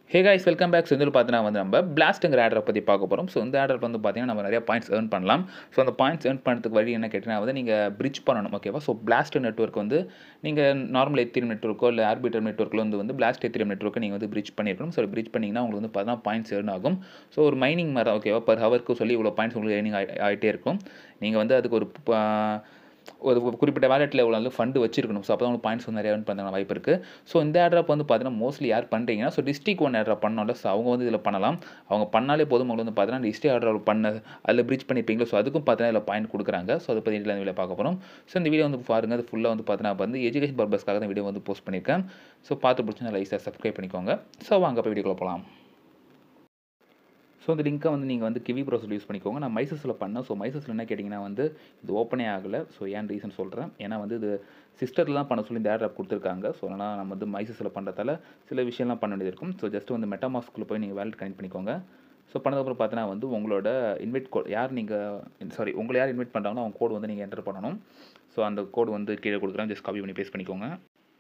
ஹே guys welcome back so இதில் பார்த்தீங்கன்னா வந்து நம்ம பிளாஸ்ட்டுங்கிற ஆடரை பற்றி பார்க்க போகிறோம் ஸோ இந்த ஆடர் வந்து பார்த்தீங்கன்னா நம்ம நிறைய பாயிண்ட்ஸ் ஏர்ன் பண்ணலாம் ஸோ அந்த பாயிண்ட்ஸ் ஏர்ன் பண்ணுறதுக்கு வழி என்ன கேட்டிங்கன்னா வந்து நீங்கள் பிரிட்ஜ் பண்ணணும் ஓகேவா ஸோ பிளாஸ்ட் நெட்ஒர்க் வந்து நீங்கள் நார்மல் எத்திரியம் நெட்ஒர்க்கோ இல்லை ஆர்பிட்டர் நெட்ஒர்க்கில் வந்து வந்து பிளாஸ்ட் எத்திரியம் நெட்ஒர்க்கை நீங்கள் வந்து பிரிட்ஜ் பண்ணியிருக்கணும் ஸோ பிரிட்ஜ் பண்ணிங்கன்னா உங்களுக்கு வந்து பார்த்தீங்கன்னா பாயிண்ட்ஸ் ஏர்ன் ஆகும் ஸோ ஒரு மைனிங் மாதிரி ஓகேவா பர் ஹவருக்கு சொல்லி இவ்வளோ பாயிண்ட்ஸ் உங்களுக்கு ஏர்னிங் ஆகிட்டே இருக்கும் நீங்கள் வந்து அதுக்கு ஒரு ப- ஒரு குறிப்பிட்ட வேலெட்டில் எவ்வளோ ஃபண்டு வச்சிருக்கணும் ஸோ அப்போ தான் உங்களுக்கு பாயிண்ட்ஸ் வந்து நிறைய earn பண்ண வாய்ப்பு இருக்குது ஸோ இந்த ஆட்ராப் வந்து பார்த்தீங்கன்னா மோஸ்ட்லி யார் பண்ணுறீங்கன்னா ஸோ டிஸ்ட்ரிக் ஒன் ஆட்ராப் பண்ணோம்ல ஸோ அவங்க வந்து இதில் பண்ணலாம் அவங்க பண்ணாலே போதும் உங்களுக்கு வந்து பார்த்தீங்கன்னா டிஸ்ட்ரிக் ஆட்ராப் பண்ண அதில் பிரிட்ஜ் பண்ணியிருப்பீங்களோ ஸோ அதுக்கும் பார்த்தீங்கன்னா இதில் பாயிண்ட் கொடுக்குறாங்க ஸோ அதை பற்றி இந்த வீடியோ பார்க்க போகிறோம் ஸோ இந்த வீடியோ வந்து பாருங்க அது ஃபுல்லாக வந்து பார்த்தீங்கன்னா வந்து எஜுகேஷன் பர்பஸ்க்காக தான் வீடியோ வந்து போஸ்ட் பண்ணியிருக்கேன் ஸோ பார்த்து பிடிச்சா லைஸாக சப்ஸ்கிரைப் பண்ணிக்கோங்க ஸோ வாங்க போய் வீடியோக்குள்ள போகலாம் ஸோ இந்த லிங்க்கை வந்து நீங்கள் வந்து கிவி ப்ரௌசர் யூஸ் பண்ணிக்கோங்க நான் மைசஸில் பண்ணேன் ஸோ மைசஸில் என்ன கேட்டிங்கன்னா வந்து இது ஓப்பனே ஆகலை ஸோ ஏன் ரீசன் சொல்கிறேன் ஏன்னா வந்து இது சிஸ்டரில் தான் பண்ண சொல்லி இந்த ஆட்ராப் கொடுத்துருக்காங்க ஸோ அதனால் நம்ம வந்து மைசஸில் பண்ணுறதால சில விஷயம்லாம் பண்ண வேண்டியது இருக்கும் ஸோ ஜஸ்ட் வந்து மெட்டாமாஸ்கில் போய் நீங்கள் வேலட் கனெக்ட் பண்ணிக்கோங்க ஸோ பண்ணதுக்கப்புறம் பார்த்தீங்கன்னா வந்து உங்களோட இன்வைட் கோட் யார் நீங்கள் சாரி உங்களை யார் இன்வைட் பண்ணுறாங்களோ அவங்க கோடு வந்து நீங்கள் என்டர் பண்ணணும் ஸோ அந்த கோடு வந்து கீழே கொடுக்குறேன் ஜஸ்ட் காப்பி பண்ணி பேஸ்ட் பண்ணிக்கோங்க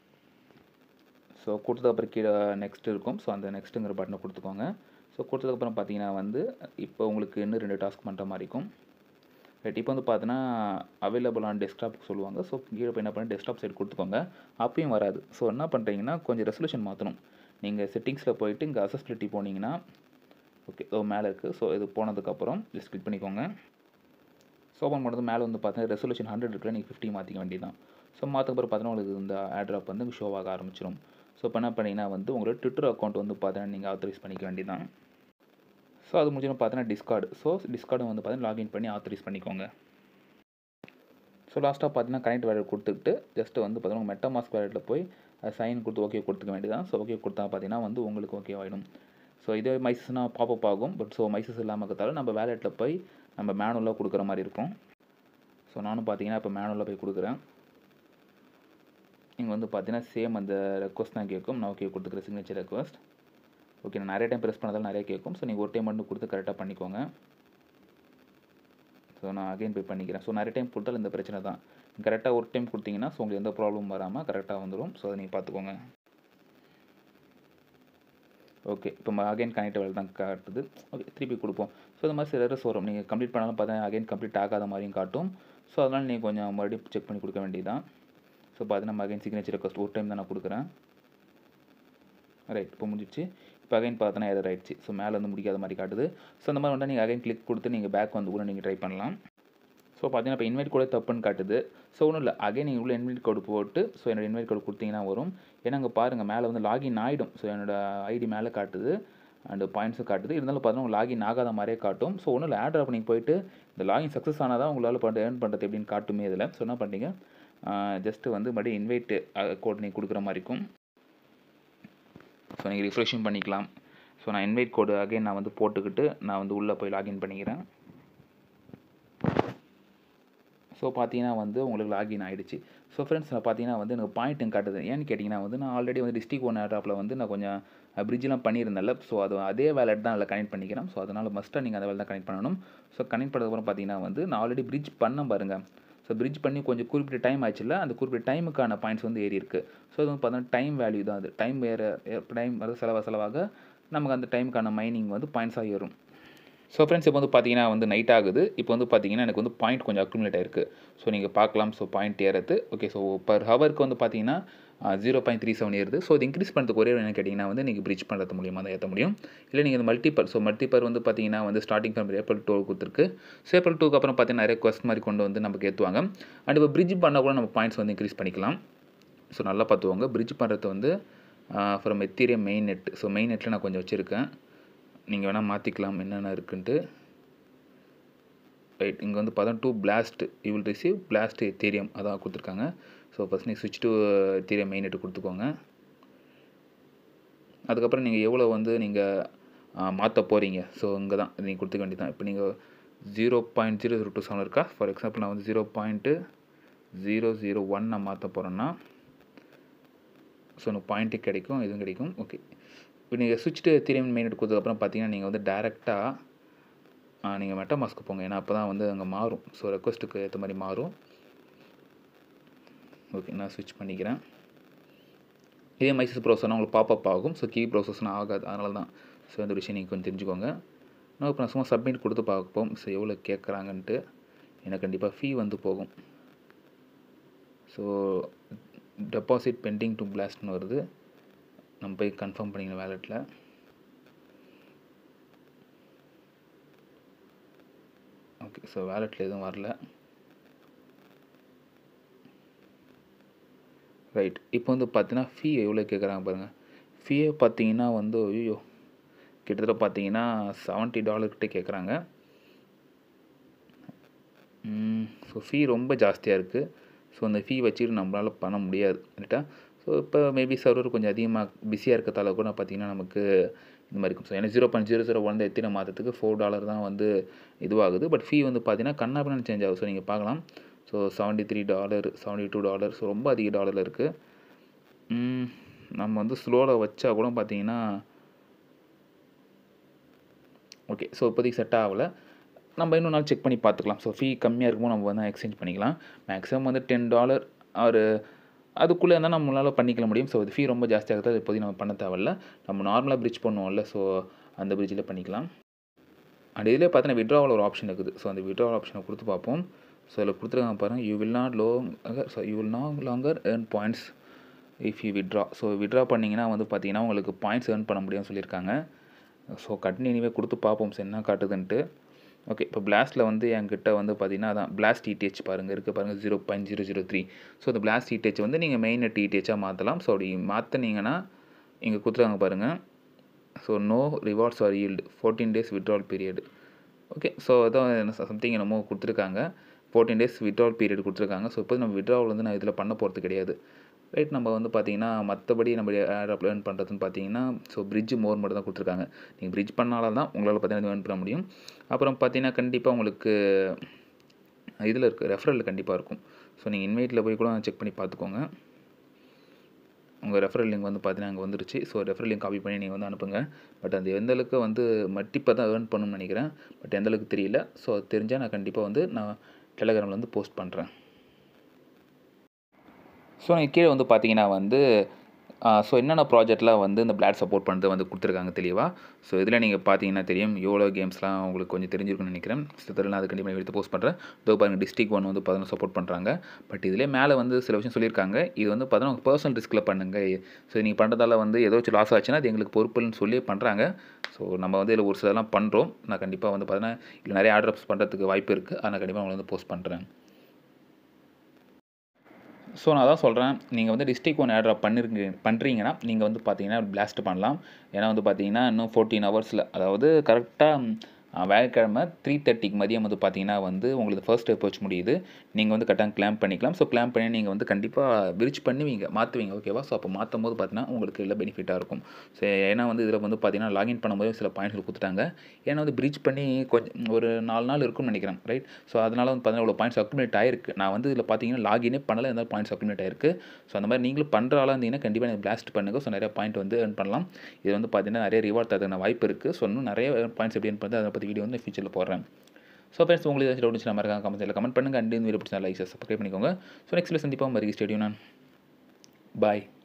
ஸோ கொடுத்ததுக்கப்புறம் கீழே நெக்ஸ்ட் இருக்கும் ஸோ அந்த நெக்ஸ்ட்டுங்கிற பட்டனை கொடுத்துக்கோங்க ஸோ கொடுத்ததுக்கப்புறம் பார்த்தீங்கன்னா வந்து இப்போ உங்களுக்கு இன்னும் ரெண்டு டாஸ்க் பண்ணுற மாதிரி இருக்கும் ரைட் இப்போ வந்து பார்த்தீங்கன்னா அவைலபிள் ஆன் டெஸ்க்டாப் சொல்லுவாங்க ஸோ கீழே போய் என்ன பண்ணி டெஸ்க்டாப் சைடு கொடுத்துக்கோங்க அப்பயும் வராது ஸோ என்ன பண்ணுறீங்கன்னா கொஞ்சம் ரெசல்யூஷன் மாற்றணும் நீங்கள் செட்டிங்ஸில் போயிட்டு இங்கே அசஸ்பிலிட்டி போனீங்கன்னா ஓகே ஸோ மேலே இருக்குது ஸோ இது போனதுக்கப்புறம் ஜஸ்ட் கிளிக் பண்ணிக்கோங்க ஸோ ஓப்பன் பண்ணது மேலே வந்து பார்த்தீங்கன்னா ரெசல்யூஷன் ஹண்ட்ரட் இருக்குல்ல நீங்கள் ஃபிஃப்டி மாற்றிக்க வேண்டியதான் ஸோ மாற்றக்கப்புறம் பார்த்தீங்கன்னா உங்களுக்கு இந்த ஆட்ராப் வந்து ஷோ ஆக ஆரம்பிச்சிடும் ஸோ இப்போ என்ன பண்ணீங்கன்னா வந்து உங்களோட ட்விட்டர் அக்கௌண்ட் வந்து பார்த்தீங்கன்னா நீங்கள் ஆத்தரைஸ் பண்ணிக்க வேண்டியதான் ஸோ அது முடிஞ்சு பார்த்தீங்கன்னா டிஸ்கார்டு ஸோ டிஸ்கார்டு வந்து பார்த்தீங்கன்னா லாகின் பண்ணி ஆத்தரைஸ் பண்ணிக்கோங்க ஸோ லாஸ்ட்டாக பார்த்தீங்கன்னா கனெக்ட் வேலட் கொடுத்துட்டு ஜஸ்ட் வந்து பார்த்தீங்கன்னா மெட்டா மாஸ்க் வேலட்டில் போய் சைன் கொடுத்து ஓகே கொடுத்துக்க வேண்டியதான் ஸோ ஓகே கொடுத்தா பார்த்தீங்கன்னா வந்து உங்களுக்கு ஓகே ஆகிடும் ஸோ இதே மைசஸ்னால் பாப்பப் ஆகும் பட் ஸோ மைசஸ் இல்லாமல் இருக்கிறதால நம்ம வேலெட்டில் போய் நம்ம மேனுவலாக கொடுக்குற மாதிரி இருக்கும் ஸோ நானும் பார்த்தீங்கன்னா இப்போ மேனுவலாக போய் கொடுக்குறேன் இங்கே வந்து பார்த்தீங்கன்னா சேம் அந்த ரெக்வஸ்ட் தான் கேட்கும் நான் ஓகே கொடுத்துக்கிறேன் சிக்னேச்சர் ரெக்வஸ்ட் ஓகே நான் நிறைய டைம் ப்ரெஸ் பண்ணதால் நிறைய கேட்கும் ஸோ நீங்கள் ஒரு டைம் மட்டும் கொடுத்து கரெக்டாக பண்ணிக்கோங்க ஸோ நான் அகைன் பே பண்ணிக்கிறேன் ஸோ நிறைய டைம் கொடுத்தாலும் இந்த பிரச்சனை தான் கரெக்டாக ஒரு டைம் கொடுத்தீங்கன்னா ஸோ உங்களுக்கு எந்த ப்ராப்ளமும் வராமல் கரெக்டாக வந்துடும் ஸோ அதை நீங்கள் பார்த்துக்கோங்க ஓகே இப்போ அகைன் கனெக்ட் வேலை தான் காட்டுது ஓகே திருப்பி கொடுப்போம் ஸோ இந்த மாதிரி சில errors வரும் நீங்கள் கம்ப்ளீட் பண்ணாலும் பார்த்தா அகைன் கம்ப்ளீட் ஆகாத மாதிரியும் காட்டும் ஸோ அதனால் நீங்கள் கொஞ்சம் மறுபடியும் செக் பண்ணி கொடுக்க வேண்டியதுதான் ஸோ பார்த்தீங்கன்னா நம்ம அகைன் சிக்னேச்சர் ரெக்வஸ்ட் ஒரு டைம் தான் நான் கொடுக்குறேன் ரைட் இப்போ முடிஞ்சிச்சு இப்போ அகைன் பார்த்தோன்னா எதர் ஆயிடுச்சு ஸோ மேலே வந்து முடிக்காத மாதிரி காட்டுது ஸோ அந்த மாதிரி வந்தால் நீங்கள் அகைன் கிளிக் கொடுத்து நீங்கள் பேக் வந்து கூட நீங்கள் ட்ரை பண்ணலாம் ஸோ பார்த்தீங்கன்னா இப்போ இன்வைட் கூட தப்புன்னு காட்டுது ஸோ ஒன்றும் இல்லை அகைன் நீங்கள் உள்ள இன்வைட் கோடு போட்டு ஸோ என்னோட இன்வைட் கோடு கொடுத்தீங்கன்னா வரும் ஏன்னா அங்கே பாருங்கள் மேலே வந்து லாகின் ஆகிடும் ஸோ என்னோட ஐடி மேலே காட்டுது அண்ட் பாயிண்ட்ஸும் காட்டுது இருந்தாலும் பார்த்தீங்கன்னா லாகின் ஆகாத மாதிரியே காட்டும் ஸோ ஒன்றும் இல்லை ஆட் நீங்கள் போயிட்டு இந்த லாகின் சக்ஸஸ் ஆனால் தான் உங்களால் பண்ண ஏர்ன் பண்ணுறது எப்படின்னு காட்டுமே இதில் ஸோ என்ன பண்ணுறீங்க ஜஸ்ட்டு வந்து மறுபடியும் இன்வைட் கோட் நீங்கள் கொடுக்குற மாதிரி இருக்கும் ஸோ நீங்கள் ரிஃப்ரெஷும் பண்ணிக்கலாம் ஸோ நான் இன்வைட் கோடு அகைன் நான் வந்து போட்டுக்கிட்டு நான் வந்து உள்ளே போய் லாகின் பண்ணிக்கிறேன் ஸோ பார்த்தீங்கன்னா வந்து உங்களுக்கு லாகின் ஆகிடுச்சு ஸோ ஃப்ரெண்ட்ஸ் நான் பார்த்தீங்கன்னா வந்து எனக்கு பாயிண்ட்டும் காட்டுது ஏன்னு கேட்டிங்கன்னா வந்து நான் ஆல்ரெடி வந்து டிஸ்ட்ரிக் ஒன் ஆட்ராப்பில் வந்து நான் கொஞ்சம் பிரிட்ஜெலாம் பண்ணியிருந்தேன்ல ஸோ அது அதே வேலட் தான் அதில் கனெக்ட் பண்ணிக்கிறேன் ஸோ அதனால் மஸ்ட்டாக நீங்கள் அந்த வேலை தான் கனெக்ட் பண்ணணும் ஸோ கனெக்ட் பண்ணதுக்கப்புறம் பார்த்தீங்கன்னா வந்து நான் ஆல்ரெடி பிரிட்ஜ் பண்ண பாருங்கள் ஸோ பிரிட்ஜ் பண்ணி கொஞ்சம் குறிப்பிட்ட டைம் ஆச்சுல அந்த குறிப்பிட்ட டைமுக்கான பாயிண்ட்ஸ் வந்து ஏறி இருக்குது ஸோ அது வந்து பார்த்தீங்கன்னா டைம் வேல்யூ தான் அது டைம் வேறு டைம் வர செலவாக செலவாக நமக்கு அந்த டைமுக்கான மைனிங் வந்து பாயிண்ட்ஸாக ஏறும் ஸோ ஃப்ரெண்ட்ஸ் இப்போ வந்து பார்த்தீங்கன்னா வந்து நைட் ஆகுது இப்போ வந்து பார்த்தீங்கன்னா எனக்கு வந்து பாயிண்ட் கொஞ்சம் அக்குமுலேட் ஆயிருக்கு ஸோ நீங்கள் பார்க்கலாம் ஸோ பாயிண்ட் ஏறது ஓகே ஸோ பர் ஹவருக்கு வந்து பார்த்தீங்கன்னா ஜீரோ பாயிண்ட் த்ரீ செவன் ஏறுது ஸோ இது இன்க்ரீஸ் பண்ணுறதுக்கு ஒரே என்ன கேட்டிங்கன்னா வந்து நீங்கள் பிரிட்ஜ் பண்ணுறது மூலியமாக தான் ஏற்ற முடியும் இல்லை நீங்கள் இந்த மல்டிபர் ஸோ மல்டிபர் வந்து பார்த்தீங்கன்னா வந்து ஸ்டார்டிங் ஃப்ரம் ஏப்ரல் டூ கொடுத்துருக்கு ஸோ ஏப்ரல் டூக்கு அப்புறம் பார்த்தீங்கன்னா நிறைய கொஸ்ட் மாதிரி கொண்டு வந்து நமக்கு ஏற்றுவாங்க அண்ட் இப்போ பிரிட்ஜ் பண்ணால் கூட நம்ம பாயிண்ட்ஸ் வந்து இன்க்ரீஸ் பண்ணிக்கலாம் ஸோ நல்லா பார்த்துவாங்க பிரிட்ஜ் பண்ணுறது வந்து from ethereum main net so main நெட்டில் நான் கொஞ்சம் வச்சுருக்கேன் நீங்கள் வேணால் மாற்றிக்கலாம் என்னென்ன இருக்குன்ட்டு ரைட் இங்கே வந்து பார்த்தா to blast you will receive blast ethereum அதான் கொடுத்துருக்காங்க ஸோ ஃபஸ்ட் நீங்கள் சுவிட்ச் டு எத்தீரியம் மெயின் நெட்டு கொடுத்துக்கோங்க அதுக்கப்புறம் நீங்கள் எவ்வளோ வந்து நீங்கள் மாற்ற போகிறீங்க ஸோ இங்கே தான் நீங்கள் கொடுத்துக்க வேண்டியது தான் இப்போ நீங்கள் zero point zero zero two seven இருக்கா ஃபார் எக்ஸாம்பிள் நான் வந்து zero point zero zero one நான் மாற்ற போகிறேன்னா ஸோ எனக்கு பாயிண்ட்டு கிடைக்கும் இதுவும் கிடைக்கும் ஓகே இப்போ நீங்கள் சுவிட்ச்டு எத்தீரியம் மெயின் நெட் கொடுத்ததுக்கப்புறம் பார்த்தீங்கன்னா நீங்கள் வந்து டேரெக்டாக நீங்கள் மெட்டா மாஸ்க்கு போங்க ஏன்னா அப்போ தான் வந்து அங்கே மாறும் ஸோ ரெக்வஸ்ட்டுக்கு ஏற்ற மாதிரி மாறும் ஓகே நான் ஸ்விட்ச் பண்ணிக்கிறேன் இதே மைசஸ் ப்ரௌசர்னால் உங்களுக்கு பாப்பப் ஆகும் ஸோ கிவி ப்ரௌசர்ஸ்னால் ஆகாது அதனால தான் ஸோ இந்த விஷயம் நீங்கள் கொஞ்சம் தெரிஞ்சுக்கோங்க நான் இப்போ நான் சும்மா சப்மிட் கொடுத்து பார்ப்போம் ஸோ எவ்வளோ கேட்குறாங்கன்ட்டு எனக்கு கண்டிப்பாக ஃபீ வந்து போகும் ஸோ டெபாசிட் பெண்டிங் டு பிளாஸ்ட்னு வருது நம்ம போய் கன்ஃபார்ம் பண்ணிக்கணும் வேலெட்டில் ஓகே ஸோ வேலெட்டில் எதுவும் வரல ரைட் இப்போ வந்து பார்த்தீங்கன்னா ஃபீ எவ்வளோ கேட்குறாங்க பாருங்கள் ஃபீயை பார்த்தீங்கன்னா வந்து ஐயோ கிட்டத்தட்ட பார்த்தீங்கன்னா செவன்ட்டி டாலர்கிட்ட கேட்குறாங்க ஸோ ஃபீ ரொம்ப ஜாஸ்தியாக இருக்குது ஸோ அந்த ஃபீ வச்சுட்டு நம்மளால் பண்ண முடியாது ரைட்டா ஸோ இப்போ மேபி சர்வர் கொஞ்சம் அதிகமாக பிஸியாக இருக்கிறதால கூட பார்த்தீங்கன்னா நமக்கு இந்த மாதிரி இருக்கும் ஸோ ஏன்னா zero point zero zero one எத்தனை மாதத்துக்கு ஃபோர் டாலர் தான் வந்து இதுவாகுது பட் ஃபீ வந்து பார்த்தீங்கன்னா கண்ணாபின்னு சேஞ்ச் ஆகும் ஸோ நீங்கள் பார்க்கலாம் so seventy three dollar seventy two dollar so ரொம்ப அதிக டாலரில் இருக்குது நம்ம வந்து ஸ்லோவில் வச்சா கூட பார்த்தீங்கன்னா ஓகே ஸோ இப்போதைக்கு செட் ஆகலை நம்ம இன்னொரு நாள் செக் பண்ணி பார்த்துக்கலாம் ஸோ ஃபீ கம்மியாக இருக்குமோ நம்ம வந்து எக்ஸ்சேஞ்ச் பண்ணிக்கலாம் மேக்ஸிமம் வந்து டென் டாலர் ஒரு அதுக்குள்ளே இருந்தால் நம்மளால் பண்ணிக்கல முடியும் ஸோ இது ஃபீ ரொம்ப ஜாஸ்தியாக இருக்குது இப்போதைக்கு நம்ம பண்ண தேவையில்ல நம்ம நார்மலாக பிரிட்ஜ் பண்ணுவோம்ல ஸோ அந்த பிரிட்ஜில் பண்ணிக்கலாம் அண்ட் இதில் பார்த்தீங்கன்னா விட்ராவல் ஒரு ஆப்ஷன் இருக்குது ஸோ அந்த விட்ராவல் ஆப்ஷனை கொடுத்து பார்ப்போம் ஸோ இதில் கொடுத்துருக்காங்க பாருங்கள் you will not low so you will not longer earn points if you withdraw so withdraw பண்ணிங்கன்னா வந்து பார்த்தீங்கன்னா உங்களுக்கு பாயிண்ட்ஸ் ஏர்ன் பண்ண முடியும்னு சொல்லியிருக்காங்க ஸோ கண்டினியூவே கொடுத்து பார்ப்போம் சார் என்ன காட்டுதுன்ட்டு ஓகே இப்போ பிளாஸ்ட்டில் வந்து என்கிட்ட வந்து பார்த்தீங்கன்னா அதான் பிளாஸ்ட் டிடிஹெச் பாருங்கள் இருக்குது பாருங்கள் zero point zero zero three so இந்த பிளாஸ்ட் டிடிஹெச் வந்து நீங்கள் மெயின் டிடிஹெச்சாக மாற்றலாம் ஸோ அப்படி மாற்றினீங்கன்னா இங்கே கொடுத்துருக்காங்க பாருங்கள் so no rewards are yield fourteen days withdrawal period okay so அதான் சம்திங் என்னமோ கொடுத்துருக்காங்க ஃபோர்டீன் டேஸ் விட்ரால் பீரியட் கொடுத்துருக்காங்க ஸோ இப்போ நம்ம விட்ராவல் வந்து நான் இதில் பண்ண போகிறது கிடையாது ரைட் நம்ம வந்து பார்த்தீங்கன்னா மற்றபடி நம்ம ஏர் ஏர்ன் பண்ணுறதுன்னு பார்த்தீங்கன்னா ஸோ பிரிட்ஜ் மோர் மட்டும் தான் கொடுத்துருக்காங்க நீங்கள் பிரிட்ஜ் பண்ணாலும் தான் உங்களால் பார்த்தீங்கன்னா ஏர்ன் பண்ண முடியும் அப்புறம் பார்த்தீங்கன்னா கண்டிப்பாக உங்களுக்கு இதில் இருக்குது ரெஃபரல் கண்டிப்பாக இருக்கும் ஸோ நீங்கள் இன்வைட்டில் போய் கூட செக் பண்ணி பார்த்துக்கோங்க உங்கள் ரெஃபரல் லிங்க் வந்து பார்த்தீங்கன்னா அங்கே வந்துருச்சு ஸோ ரெஃபரல் லிங்க் காப்பி பண்ணி நீங்கள் வந்து அனுப்புங்க பட் அது எந்த அளவுக்கு வந்து மட்டிப்பாக தான் ஏர்ன் பண்ணணும்னு நினைக்கிறேன் பட் எந்த அளவுக்கு தெரியல ஸோ தெரிஞ்சால் நான் கண்டிப்பாக வந்து நான் டெலகிராமில் வந்து போஸ்ட் பண்ணுறேன் ஸோ நீங்கள் கீழே வந்து பார்த்தீங்கன்னா வந்து ஸோ என்னென்ன ப்ராஜெக்ட்லாம் வந்து இந்த பிளாட் சப்போர்ட் பண்ணுறது வந்து கொடுத்துருக்காங்க தெளிவாக ஸோ இதில் நீங்கள் பார்த்தீங்கன்னா தெரியும் யோலோ கேம்ஸ்லாம் உங்களுக்கு கொஞ்சம் தெரிஞ்சிருக்கும்னு நினைக்கிறேன் சித்தரில் அது கண்டிப்பாக எடுத்து போஸ்ட் பண்ணுறேன் இதோ பாருங்கள் டிஸ்ட்ரிக் ஒன் வந்து பார்த்தீங்கன்னா சப்போர்ட் பண்ணுறாங்க பட் இதிலே மேலே வந்து சில விஷயம் சொல்லியிருக்காங்க இது வந்து பார்த்தீங்கன்னா பர்சனல் ரிஸ்கில் பண்ணுங்கள் ஸோ நீங்கள் பண்ணுறதால வந்து ஏதாச்சும் லாஸ் ஆச்சுன்னா அது எங்களுக்கு பொறுப்புன்னு சொல்லி பண்ணுறாங்க ஸோ நம்ம வந்து இதில் ஒரு சிலலாம் பண்ணுறோம் நான் கண்டிப்பாக வந்து பார்த்தீங்கன்னா இல்லை நிறைய ஆர்டர்ஸ் பண்ணுறதுக்கு வாய்ப்பு இருக்குது அதை கண்டிப்பாக உங்களை வந்து போஸ்ட் பண்ணுறேன் ஸோ நான் அதான் சொல்கிறேன் நீங்கள் வந்து டிஸ்ட்ரிக் ஒன் ஏட்ராப் பண்ணிருக்கீங்க பண்ணுறீங்கன்னா நீங்கள் வந்து பார்த்தீங்கன்னா பிளாஸ்ட் பண்ணலாம் ஏன்னா வந்து பார்த்தீங்கன்னா இன்னும் ஃபோர்டீன் ஹவர்ஸில் அதாவது கரெக்டாக வேலைக்கிழமை த்ரீ தேர்ட்டிக்கு மதியம் வந்து பார்த்தீங்கன்னா வந்து உங்களுக்கு ஃபர்ஸ்ட் ஸ்டெப் வச்சு முடியுது நீங்கள் வந்து கரெக்டாக கிளாம் பண்ணிக்கலாம் ஸோ கிளாம் பண்ணி நீங்கள் வந்து கண்டிப்பாக விரிச் பண்ணுவீங்க மாற்றுவீங்க ஓகேவா ஸோ அப்போ மாற்றும் போது பார்த்தீங்கன்னா உங்களுக்கு இல்லை பெனிஃபிட்டாக இருக்கும் ஸோ ஏன்னா வந்து இதில் வந்து பார்த்தீங்கன்னா லாகின் பண்ணும்போது சில பாயிண்ட்ஸ் கொடுத்துட்டாங்க ஏன்னா வந்து பிரிட்ஜ் பண்ணி கொஞ்சம் ஒரு நாலு நாள் இருக்கும்னு நினைக்கிறேன் ரைட் ஸோ அதனால் வந்து பார்த்தீங்கன்னா இவ்வளோ பாயிண்ட்ஸ் அக்குமுலேட் ஆயிருக்கு நான் வந்து இதில் பார்த்தீங்கன்னா லாகினே பண்ணல இருந்தாலும் பாயிண்ட்ஸ் அக்குமுலேட் ஆயிருக்கு ஸோ அந்த மாதிரி நீங்களும் பண்ணுற ஆளாக இருந்தீங்கன்னா கண்டிப்பாக நீங்கள் பிளாஸ்ட் பண்ணுங்கள் ஸோ நிறைய பாயிண்ட் வந்து earn பண்ணலாம் இது வந்து பார்த்தீங்கன்னா நிறைய ரிவார்ட் தரதுக்கான வாய்ப்பு இருக்குது ஸோ இன்னும் நிறைய பாயிண்ட்ஸ் எப்படி earn பண்ணுறது அதை பற்றி வீடியோ வந்து ஃபியூச்சரில் போடுறேன் ஸோ ஃப்ரெண்ட்ஸ் உங்களுக்கு ஏதாச்சும் டவுட் இருந்துச்சுன்னா மறக்காம கமெண்ட்ஸில் கமெண்ட் பண்ணுங்கள் அண்ட் இந்த வீடியோ பிடிச்சா லைக் சப்ஸ்கிரைப் பண்ணிக்கோங்க ஸோ நெக்ஸ்ட் சந்திப்போம் மறுபடியும் ஸ்டேடியம் நான் பாய்